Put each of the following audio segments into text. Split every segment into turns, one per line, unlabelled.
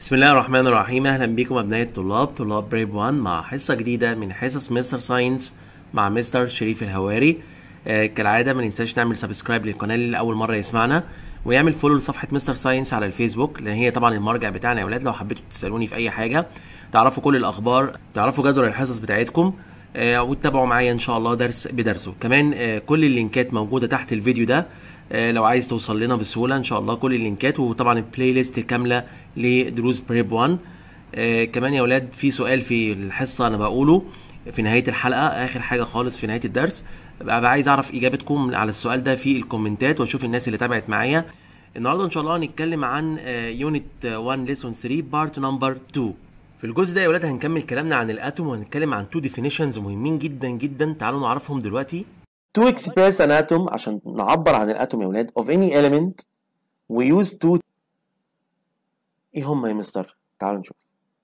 بسم الله الرحمن الرحيم اهلا بكم ابناء الطلاب طلاب بريب 1 مع حصه جديده من حصص مستر ساينس مع مستر شريف الهواري آه كالعاده ما ننساش نعمل سبسكرايب للقناه اللي اول مره يسمعنا ويعمل فولو لصفحه مستر ساينس على الفيسبوك لان هي طبعا المرجع بتاعنا يا اولاد لو حبيتوا تسالوني في اي حاجه تعرفوا كل الاخبار تعرفوا جدول الحصص بتاعتكم آه وتتابعوا معايا ان شاء الله درس بدرسه كمان آه كل اللينكات موجوده تحت الفيديو ده آه لو عايز توصل لنا بسهوله ان شاء الله كل اللينكات وطبعا البلاي ليست كامله لدروس بريب 1 آه كمان يا اولاد في سؤال في الحصه انا بقوله في نهايه الحلقه اخر حاجه خالص في نهايه الدرس ببقى عايز اعرف اجابتكم على السؤال ده في الكومنتات واشوف الناس اللي تابعت معايا النهارده ان شاء الله هنتكلم عن يونت 1 ليسون 3 بارت نمبر 2 في الجزء ده يا ولاد هنكمل كلامنا عن الاتوم وهنتكلم عن تو ديفينيشنز مهمين جدا جدا تعالوا نعرفهم دلوقتي
To express an atom عشان نعبر عن الاتوم يا ولاد of any element we use two ايه هم يا مستر؟ تعالوا نشوف.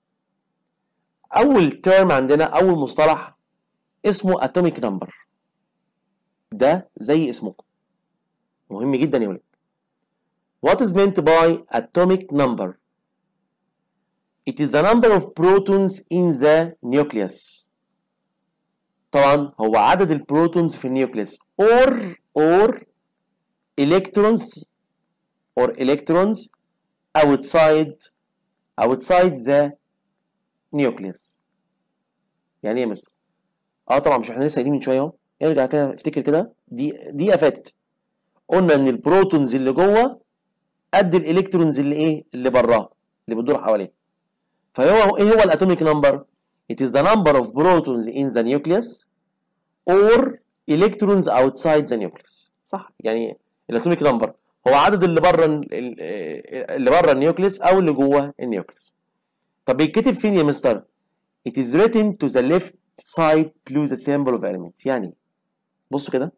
أول ترم عندنا أول مصطلح اسمه atomic number. ده زي اسمكم. مهم جدا يا ولاد. What is meant by atomic number? It is the number of protons in the nucleus. طبعا هو عدد البروتونز في النيوكليس or or electrons or electrons outside outside the nucleus يعني ايه يا مستر؟ اه طبعا مش احنا لسه قايلين من شويه اهو ارجع كده افتكر كده دي دي فاتت قلنا ان البروتونز اللي جوه قد الالكترونز اللي ايه اللي براها اللي بتدور حواليه فهو ايه هو الاتوميك نمبر It is the number of protons in the nucleus or electrons outside the nucleus صح يعني الاتوميك نمبر هو عدد اللي بره اللي بره النيوكليس او اللي جوه النيوكليس طب بيتكتب فين يا مستر it is written to the left side below the symbol of element يعني بصوا كده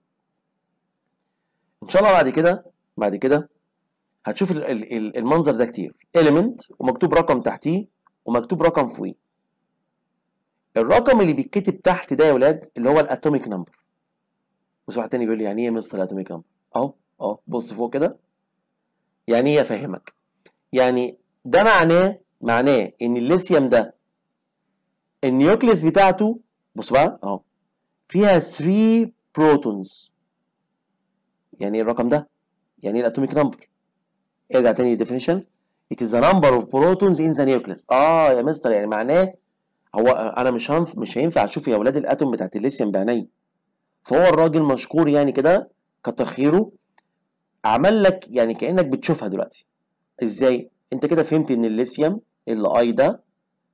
ان شاء الله بعد كده بعد كده هتشوف المنظر ده كتير element ومكتوب رقم تحتيه ومكتوب رقم فوقيه الرقم اللي بيتكتب تحت ده يا ولاد اللي هو الاتوميك نمبر بص واحد تاني بيقول لي يعني ايه مصر الاتوميك نمبر اهو اهو بص فوق كده يعني ايه افهمك يعني ده معناه معناه ان الليثيوم ده النيوكليس بتاعته بص بقى اهو فيها 3 بروتونز يعني ايه الرقم ده يعني ايه الاتوميك نمبر ارجع تاني للديفينيشن it is the number of protons in the nucleus اه يا مستر يعني معناه هو انا مش هنف... مش هينفع اشوف يا اولاد الاتوم بتاعت الليثيوم بعيني فهو الراجل مشكور يعني كده كتر خيره عمل لك يعني كانك بتشوفها دلوقتي ازاي انت كده فهمت ان الليثيوم اللي اي ده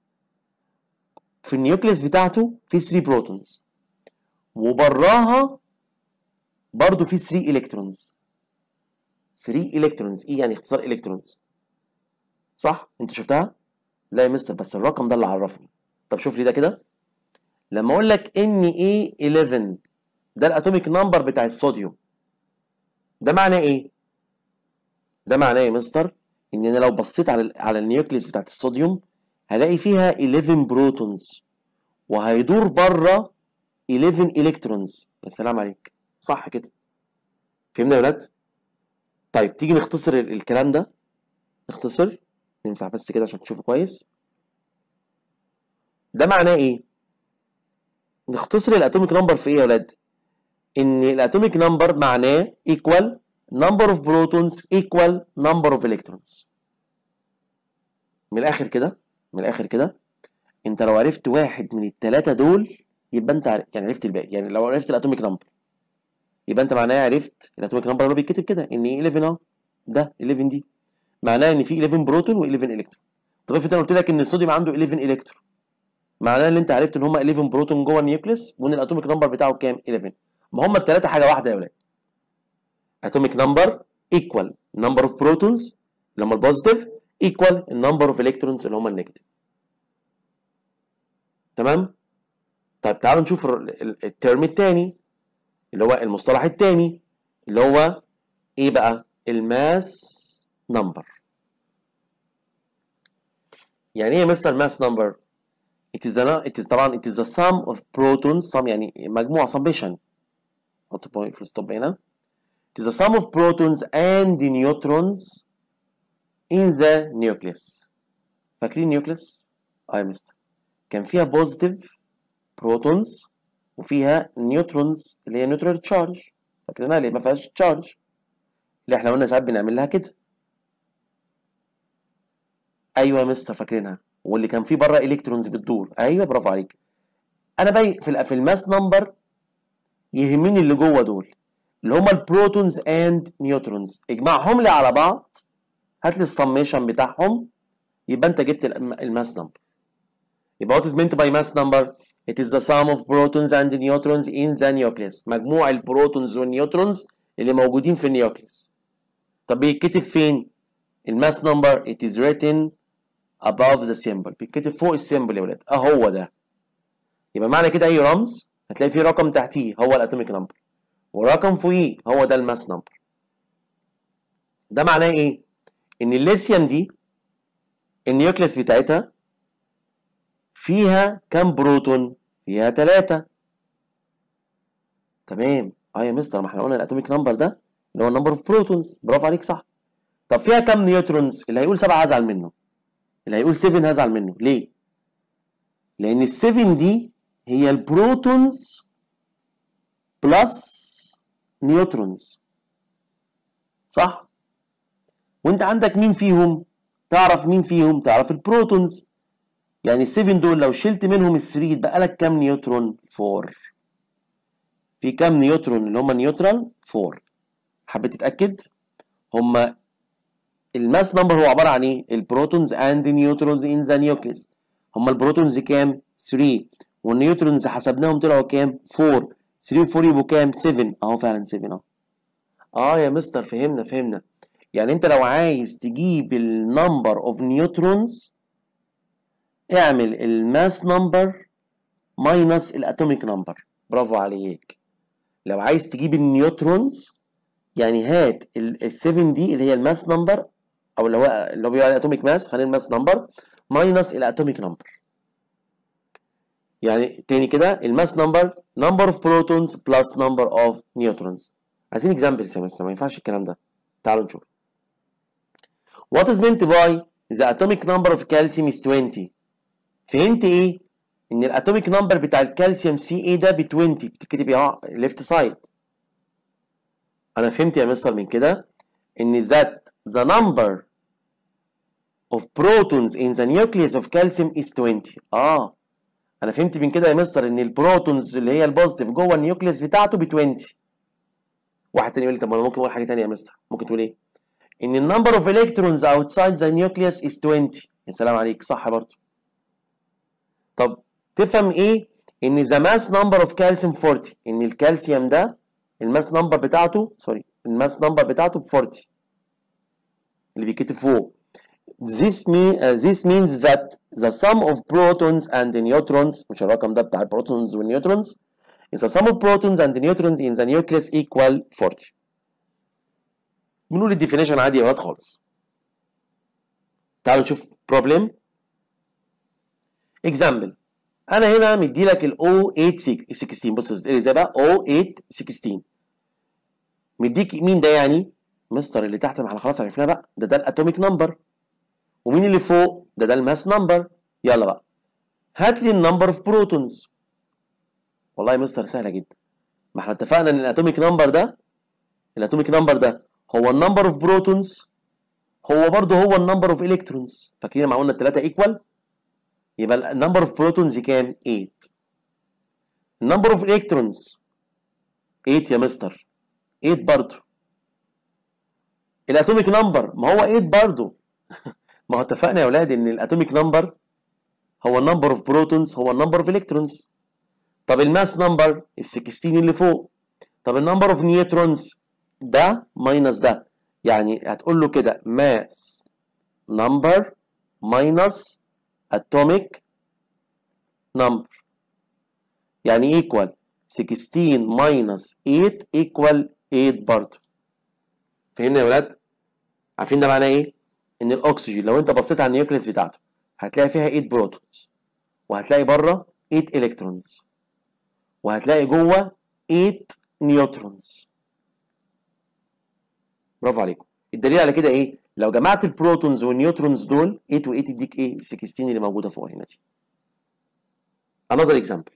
في النيوكليس بتاعته في 3 بروتونز وبراها برضو في 3 الكترونز 3 الكترونز ايه يعني اختصار الكترونز صح انت شفتها لا يا مستر بس الرقم ده اللي عرفني طب شوف لي ده كده لما اقول لك ان ايه 11 ده الاتوميك نمبر بتاع الصوديوم ده معناه ايه ده معناه يا مستر ان انا لو بصيت على على النيوكليس بتاعت الصوديوم هلاقي فيها 11 بروتونز وهيدور بره 11 الكترونز يا سلام عليك صح كده فهمنا يا ولاد طيب تيجي نختصر الكلام ده نختصر نمسح بس كده عشان تشوفوا كويس ده معناه ايه نختصر الاتوميك نمبر في ايه يا ولاد ان الاتوميك نمبر معناه equal number of protons equal number of electrons من الاخر كده من الاخر كده انت لو عرفت واحد من الثلاثه دول يبقى انت عرف يعني عرفت الباقي يعني لو عرفت الاتوميك نمبر يبقى انت معناه عرفت الاتوميك نمبر اللي بيتكتب كده ان ايه 11 اهو ده 11 دي معناه ان في 11 بروتون و11 الكترون طب افرض انا قلت لك ان الصوديوم عنده 11 الكترون معناه ان انت عرفت ان هم 11 بروتون جوه النيوكليس وان الاتوميك نمبر بتاعه كام 11 ما هم الثلاثه حاجه واحده يا ولاد atomic number equal number of protons اللي هم البوزيتيف equal number of electrons اللي هم النيجاتيف تمام طيب تعالوا نشوف الترم الثاني اللي هو المصطلح الثاني اللي هو ايه بقى الماس نمبر يعني ايه مستر ماس نمبر it is the it is طبعا it is the sum of protons sum يعني مجموعة summation حط بوينت في الستوب هنا it is the sum of protons and neutrons in the nucleus فاكرين نيوكليس اه يا مستر كان فيها بوزيتيف بروتونز وفيها نيوترونز اللي هي نيوترال تشارج فاكرينها اللي ما فيهاش تشارج اللي احنا قلنا ساعات بنعمل لها كده ايوه يا مستر فاكرينها واللي كان فيه بره الكترونز بتدور ايوه برافو عليك انا باي في ال- في الماس نمبر يهمني اللي جوه دول اللي هما البروتونز اند نيوترونز اجمعهم لي على بعض هات لي السميشن بتاعهم يبقى انت جبت الم- الماس نمبر يبقى what is meant by mass number it is the sum of protons and neutrons in the nucleus مجموع البروتونز والنيوترونز اللي موجودين في النيوكليس طب بيتكتب فين الماس نمبر it is written above the symbol بيتكتب فوق السيمبل يا ولاد اهو ده يبقى معنى كده اي رمز هتلاقي فيه رقم تحتيه هو الاتوميك نمبر ورقم فوقيه هو ده الماس نمبر ده معناه ايه ان الليثيوم دي النيوكليس بتاعتها فيها كام بروتون فيها ثلاثة تمام اه يا مستر ما احنا قلنا الاتوميك نمبر ده اللي هو النمبر اوف بروتونز برافو عليك صح طب فيها كام نيوترونز اللي هيقول سبعة هزعل منه اللي هيقول 7 هزعل منه ليه لان ال 7 دي هي البروتونز بلس نيوترونز صح وانت عندك مين فيهم تعرف مين فيهم تعرف البروتونز يعني ال 7 دول لو شلت منهم ال 3 يتبقى لك كام نيوترون 4 في كام نيوترون اللي هم نيوترال 4 حبيت تتاكد هم الماس نمبر هو عباره عن ايه البروتونز اند نيوترونز ان ذا نيوكليس هم البروتونز كام 3 والنيوترونز حسبناهم طلعوا كام 4 3 و4 يبقوا كام 7 اهو فعلا 7 اهو اه يا مستر فهمنا فهمنا يعني انت لو عايز تجيب النمبر اوف نيوترونز اعمل الماس نمبر ماينس الاتوميك نمبر برافو عليك لو عايز تجيب النيوترونز يعني هات ال 7 دي اللي هي الماس نمبر او اللي هو اللي هو بيقول عليه اتوميك ماس خلينا الماس نمبر ماينس الاتوميك نمبر يعني تاني كده الماس نمبر نمبر اوف بروتونز بلس نمبر اوف نيوترونز عايزين اكزامبلز يا مستر ما ينفعش الكلام ده تعالوا نشوف What is meant by the atomic number of calcium is 20 فهمت ايه؟ ان الاتوميك نمبر بتاع الكالسيوم سي اي ده ب 20 بتتكتب اهو ليفت سايد انا فهمت يا مستر من كده ان that the number of protons in the nucleus of calcium is 20 اه انا فهمت من كده يا مستر ان البروتونز اللي هي البوزيتيف جوه النيوكليس بتاعته ب 20 واحد تاني يقول لي طب انا ممكن اقول حاجه تانيه يا مستر ممكن تقول ايه ان النمبر اوف electrons outside the nucleus is 20 يا سلام عليك صح برضه طب تفهم ايه ان the mass number of calcium 40 ان الكالسيوم ده الماس نمبر بتاعته سوري الماس نمبر بتاعته ب 40 اللي بيتكتب فوق this mean uh, this means that the sum of protons and neutrons مش الرقم ده بتاع البروتونز والنيوترونز is the sum of protons and neutrons in the nucleus equal 40 بنقول الديفينيشن عادي يا ولاد خالص تعالوا نشوف problem example انا هنا مدي لك ال O816 بص ازاي بقى O816 مديك مين ده يعني مستر اللي تحت ما احنا خلاص عرفناه بقى ده ده الاتوميك نمبر ومين اللي فوق ده ده الماس نمبر يلا بقى هات لي النمبر اوف بروتونز والله يا مستر سهله جدا ما احنا اتفقنا ان الاتوميك نمبر ده الاتوميك نمبر ده هو النمبر اوف بروتونز هو برضه هو النمبر اوف الكترونز فاكرين لما قلنا الثلاثه ايكوال يبقى النمبر اوف بروتونز كام 8 النمبر اوف الكترونز 8 يا مستر 8 برضه الاتوميك نمبر ما هو 8 برضه ما هو اتفقنا يا اولاد ان الاتوميك نمبر هو النمبر اوف بروتونز هو النمبر اوف الكترونز طب الماس نمبر ال 16 اللي فوق طب النمبر اوف نيوترونز ده ماينس ده يعني هتقول له كده ماس نمبر ماينس اتوميك نمبر يعني ايكوال 16 ماينس 8 ايكوال 8 برضه فهمنا يا ولاد عارفين ده معناه ايه ان الاكسجين لو انت بصيت على النيوكليس بتاعته هتلاقي فيها 8 بروتونز وهتلاقي بره 8 الكترونز وهتلاقي جوه 8 نيوترونز برافو عليكم الدليل على كده ايه لو جمعت البروتونز والنيوترونز دول 8 و8 يديك ايه ال 16 اللي موجوده فوق هنا دي another example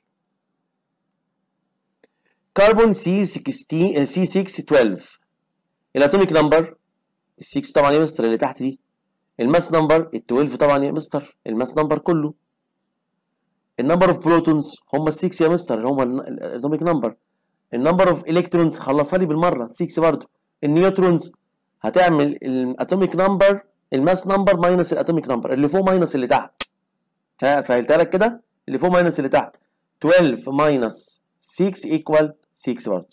كربون سي 16 سي 6 12 الاتوميك نمبر ال 6 طبعا يا مستر اللي تحت دي الماس نمبر ال 12 طبعا يا مستر الماس نمبر كله النمبر اوف بروتونز هم ال 6 يا مستر اللي هم الاتوميك نمبر النمبر اوف الكترونز خلصها لي بالمره 6 برضه النيوترونز هتعمل الاتوميك نمبر الماس نمبر ماينس الاتوميك نمبر اللي فوق ماينس اللي تحت ها سهلتها لك كده اللي فوق ماينس اللي تحت 12 ماينس 6 ايكوال 6 برضه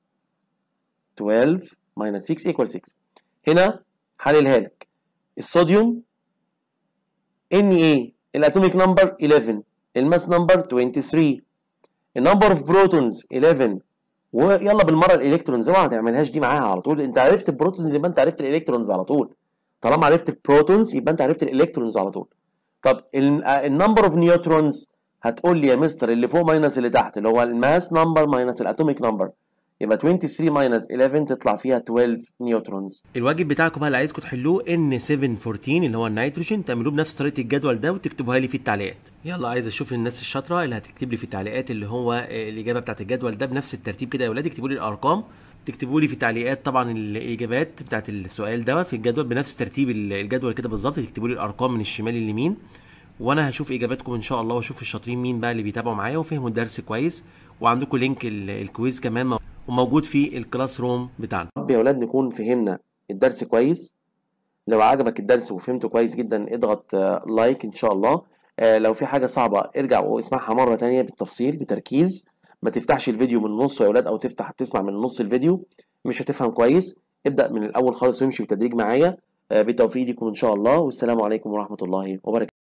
12 ماينس 6 ايكوال 6 هنا حللها لك الصوديوم Na الاتوميك نمبر 11 الماس نمبر 23 النمبر اوف بروتونز 11 ويلا بالمره الالكترونز اوعى ما تعملهاش دي معاها على طول انت عرفت البروتونز يبقى انت عرفت الالكترونز على طول طالما عرفت البروتونز يبقى انت عرفت الالكترونز على طول طب النمبر اوف نيوترونز هتقول لي يا مستر اللي فوق ماينس اللي تحت اللي هو الماس نمبر ماينس الاتوميك نمبر يبقى 23 ماينس 11 تطلع فيها 12 نيوترونز
الواجب بتاعكم بقى اللي عايزكم تحلوه ان 714 اللي هو النيتروجين تعملوه بنفس طريقه الجدول ده وتكتبوها لي في التعليقات يلا عايز اشوف الناس الشاطره اللي هتكتب لي في التعليقات اللي هو آه، الاجابه بتاعت الجدول ده بنفس الترتيب كده يا ولاد اكتبوا لي الارقام تكتبوا لي في التعليقات طبعا الاجابات بتاعت السؤال ده في الجدول بنفس ترتيب الجدول كده بالظبط تكتبوا لي الارقام من الشمال لليمين وانا هشوف اجاباتكم ان شاء الله واشوف الشاطرين مين بقى اللي بيتابعوا معايا وفهموا الدرس كويس وعندكم لينك ال- الكويز كمان وموجود في الكلاس روم بتاعنا
رب يا ولاد نكون فهمنا الدرس كويس لو عجبك الدرس وفهمته كويس جدا اضغط آه، لايك ان شاء الله آه، لو في حاجة صعبة ارجع واسمعها مرة تانية بالتفصيل بتركيز ما تفتحش الفيديو من نصه يا ولاد او تفتح تسمع من نص الفيديو مش هتفهم كويس ابدأ من الاول خالص وامشي بالتدريج معايا آه، بالتوفيق ليكم ان شاء الله والسلام عليكم ورحمة الله وبركاته